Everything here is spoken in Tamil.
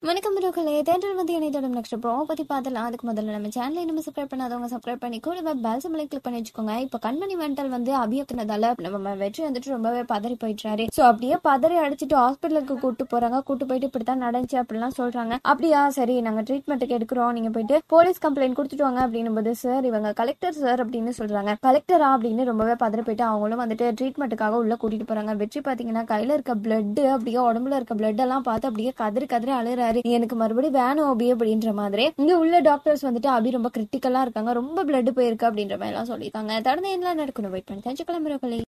வணக்கம் மக்களே தேட்டர் வந்து இணையதோட நெக்ஸ்ட் ப்ரோ பத்தி பார்த்தலாம் அதுக்கு முதல்ல நம்ம சேனலை நம்ம சப்ஸ்கிரைப் பண்ணாதவங்க சப்ஸ்கிரைப் பண்ணி கூட பெல் சிம்பிளை கிளிக் பண்ணி வச்சுக்கோங்க இப்போ கண்மணி மென்டல் வந்து அபியத்தினதால நம்ம வெற்றி வந்துட்டு ரொம்பவே பதறி போயிட்டாரு ஸோ அப்படியே பதறி அடிச்சுட்டு ஹாஸ்பிட்டலுக்கு கூட்டு போறாங்க கூட்டு போயிட்டு இப்படித்தான் நடந்துச்சு அப்படிலாம் சொல்றாங்க அப்படியா சரி நாங்க ட்ரீட்மெண்ட்டுக்கு எடுக்கிறோம் நீங்க போயிட்டு போலீஸ் கம்ப்ளைண்ட் கொடுத்துட்டு வாங்க அப்படின்னும் போது சார் இவங்க கலெக்டர் சார் அப்படின்னு சொல்றாங்க கலெக்டரா அப்படின்னு ரொம்பவே பதறி போயிட்டு அவங்களும் வந்துட்டு ட்ரீட்மெண்ட்டுக்காக உள்ள கூட்டிட்டு போறாங்க வெற்றி பாத்தீங்கன்னா கையில இருக்க பிளட் அப்படியே உடம்புல இருக்க பிளட் எல்லாம் பார்த்து அப்படியே கதறி கதறி அழுறாரு எனக்கு மறுபடியும் வேணும் அபி அப்படின்ற மாதிரி இங்க உள்ள டாக்டர்ஸ் வந்துட்டு அபி ரொம்ப கிரிட்டிக்கலா இருக்காங்க ரொம்ப பிளட் போயிருக்கு அப்படின்ற மாதிரி எல்லாம் சொல்லியிருக்காங்க தொடர்ந்து என்ன நடக்கணும் வெயிட் பண்ணி தெரிஞ்சுக்கலாம் மிரக்கலை